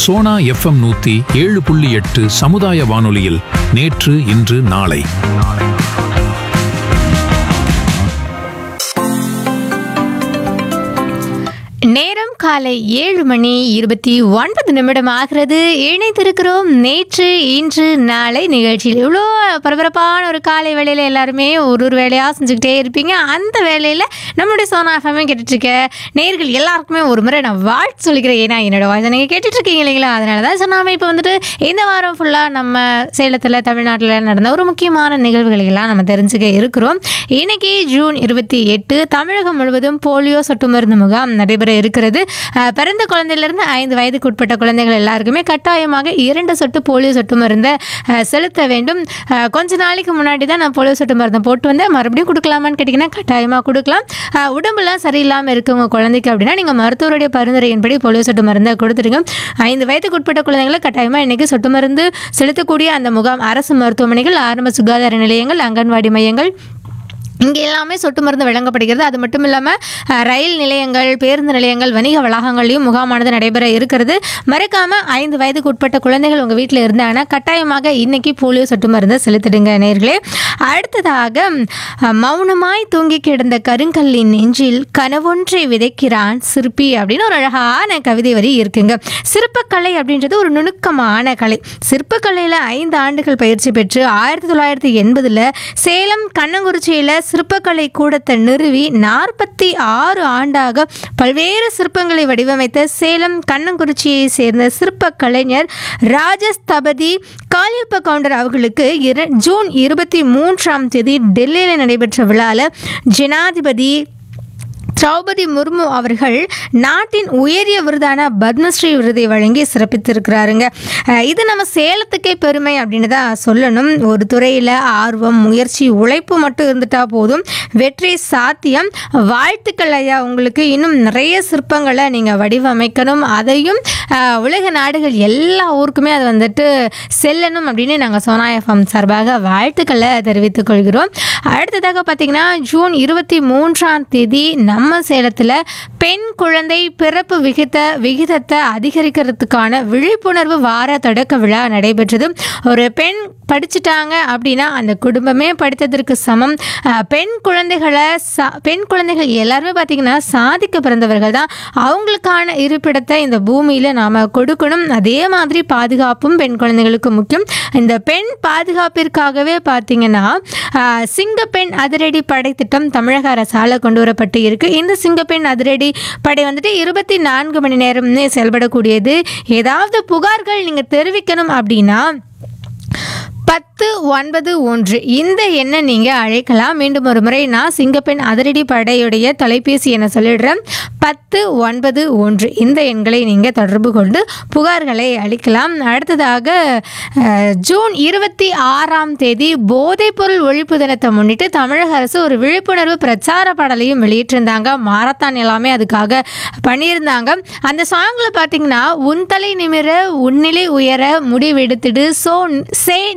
Sona FM நூத்தி ஏழு புள்ளி எட்டு சமுதாய வானொலியில் நேற்று இன்று நாளை நேரம் காலை ஏழு மணி இருபத்தி ஒன்பது நிமிடம் ஆகிறது இணைத்திருக்கிறோம் நேற்று இன்று நாளை நிகழ்ச்சியில் இவ்வளோ பரபரப்பான ஒரு காலை வேளையில் எல்லாருமே ஒரு ஒரு வேலையாக செஞ்சுக்கிட்டே இருப்பீங்க அந்த வேலையில் நம்மளுடைய சோனா எஃப்எம்மே கேட்டுட்ருக்க நேர்கள் எல்லாருக்குமே ஒரு முறை நான் வாழ்த்து சொல்லிக்கிறேன் ஏன்னா என்னோட வாய்ஸ் நீங்கள் கேட்டுட்ருக்கீங்க இல்லைங்களா அதனால தான் சொன்னாமல் இப்போ வந்துட்டு இந்த வாரம் ஃபுல்லாக நம்ம சேலத்தில் தமிழ்நாட்டில் நடந்த ஒரு முக்கியமான நிகழ்வுகளை எல்லாம் நம்ம தெரிஞ்சுக்க இருக்கிறோம் இன்னைக்கு ஜூன் இருபத்தி எட்டு தமிழகம் முழுவதும் போலியோ சொட்டு மருந்து முகாம் நடைபெற இருக்கிறது அஹ், பிறந்த குழந்தையிலிருந்து ஐந்து வயதுக்கு உட்பட்ட குழந்தைகள் எல்லாருக்குமே கட்டாயமாக இரண்டு சொட்டு போலியோ சொட்டு மருந்தை அஹ், செலுத்த வேண்டும் அஹ், கொஞ்ச நாளைக்கு முன்னாடி தான் நான் போலியோ சொட்டு மருந்தை போட்டு வந்தேன் மறுபடியும் கொடுக்கலாமான்னு கேட்டிங்கன்னா கட்டாயமாக கொடுக்கலாம் அஹ், உடம்புலாம் சரியில்லாமல் இருக்கவங்க குழந்தைக்கு அப்படின்னா நீங்கள் மருத்துவருடைய பரிந்துரையின்படி போலியோ சொட்டு மருந்தை கொடுத்துருங்க ஐந்து வயதுக்கு உட்பட்ட குழந்தைகளை கட்டாயமாக இன்னைக்கு சொட்டு மருந்து செலுத்தக்கூடிய அந்த முகாம் அரசு மருத்துவமனைகள் ஆரம்ப சுகாதார நிலையங்கள் அங்கன்வாடி மையங்கள் இங்கே எல்லாமே சொட்டு மருந்து வழங்கப்படுகிறது அது மட்டும் இல்லாமல் அஹ், ரயில் நிலையங்கள் பேருந்து நிலையங்கள் வணிக வளாகங்களையும் முகாமானது நடைபெற இருக்கிறது மறக்காம ஐந்து வயதுக்கு உட்பட்ட குழந்தைகள் உங்கள் வீட்டில் இருந்தாங்கன்னா கட்டாயமாக இன்னைக்கு போலியோ சொட்டு மருந்தை செலுத்திடுங்க நேர்களே அடுத்ததாக அஹ், மௌனமாய் தூங்கி கிடந்த கருங்கல்லின் நெஞ்சில் கனவொன்றை விதைக்கிறான் சிற்பி அப்படின்னு ஒரு அழகான கவிதை வரி இருக்குங்க சிற்பக்கலை அப்படின்றது ஒரு நுணுக்கமான கலை சிற்பக்கலையில் ஐந்து ஆண்டுகள் பயிற்சி பெற்று ஆயிரத்தி தொள்ளாயிரத்தி எண்பதில் சேலம் கண்ணங்குறிச்சியில் சிற்பக்கலை கூடத்தை நிறுவி நாற்பத்தி ஆறு ஆண்டாக பல்வேறு சிற்பங்களை வடிவமைத்த சேலம் கண்ணங்குறிச்சியை சேர்ந்த சிற்ப கலைஞர் ராஜஸ்தபதி காளியப்ப கவுண்டர் அவர்களுக்கு இர- ஜூன் இருபத்தி மூன்றாம் தேதி டெல்லியில் நடைபெற்ற விழாவில் ஜனாதிபதி திரௌபதி முர்மு அவர்கள் நாட்டின் உயரிய விருதான பத்மஸ்ரீ விருதை வழங்கி சிறப்பித்திருக்கிறாருங்க அஹ் இது நம்ம சேலத்துக்கே பெருமை அப்படின்னு தான் சொல்லணும் ஒரு துறையில் ஆர்வம் முயற்சி உழைப்பு மட்டும் இருந்துட்டா போதும் வெற்றி சாத்தியம் வாழ்த்துக்கள் ஐயா உங்களுக்கு இன்னும் நிறைய சிற்பங்களை நீங்கள் வடிவமைக்கணும் அதையும் அஹ், உலக நாடுகள் எல்லா ஊருக்குமே அது வந்துட்டு செல்லணும் அப்படின்னு நாங்கள் சோனா எஃப்எம் சார்பாக வாழ்த்துக்களை தெரிவித்துக் கொள்கிறோம் அடுத்ததாக பார்த்தீங்கன்னா ஜூன் இருபத்தி மூன்றாம் தேதி நம்ம சேலத்தில் பெண் குழந்தை பிறப்பு விகித விகிதத்தை அதிகரிக்கிறதுக்கான விழிப்புணர்வு வார தொடக்க விழா நடைபெற்றது ஒரு பெண் படிச்சுட்டாங்க அப்படின்னா அந்த குடும்பமே படித்ததற்கு சமம் அஹ், பெண் குழந்தைகளை சா பெண் குழந்தைகள் எல்லாருமே பார்த்தீங்கன்னா சாதிக்க பிறந்தவர்கள் தான் அவங்களுக்கான இருப்பிடத்தை இந்த பூமியில் நாம் கொடுக்கணும் அதே மாதிரி பாதுகாப்பும் பெண் குழந்தைகளுக்கு முக்கியம் இந்த பெண் பாதுகாப்பிற்காகவே பார்த்தீங்கன்னா ஆஹ், சிங்கப்பெண் அதிரடி படை திட்டம் தமிழக அரசால் கொண்டு வரப்பட்டு இருக்கு இந்த சிங்கப்பெண் அதிரடி படை வந்துட்டு இருபத்தி நான்கு மணி நேரம்னே செயல்படக்கூடியது ஏதாவது புகார்கள் நீங்கள் தெரிவிக்கணும் அப்படின்னா பத்து ஒன்பது ஒன்று இந்த எண்ணை நீங்கள் அழைக்கலாம் மீண்டும் ஒரு முறை நான் சிங்கப்பெண் அதிரடி படையுடைய தொலைபேசி என சொல்லிடுறேன் பத்து ஒன்பது ஒன்று இந்த எண்களை நீங்கள் தொடர்பு கொண்டு புகார்களை அளிக்கலாம் அடுத்ததாக அஹ், ஜூன் இருபத்தி ஆறாம் தேதி போதைப்பொருள் ஒழிப்பு தினத்தை முன்னிட்டு தமிழக அரசு ஒரு விழிப்புணர்வு பிரச்சார பாடலையும் வெளியிட்டிருந்தாங்க மாரத்தான் எல்லாமே அதுக்காக பண்ணியிருந்தாங்க அந்த சாங்கில் பார்த்தீங்கன்னா உன் தலை நிமிர உன்னிலை உயர முடிவெடுத்துடு சோ சே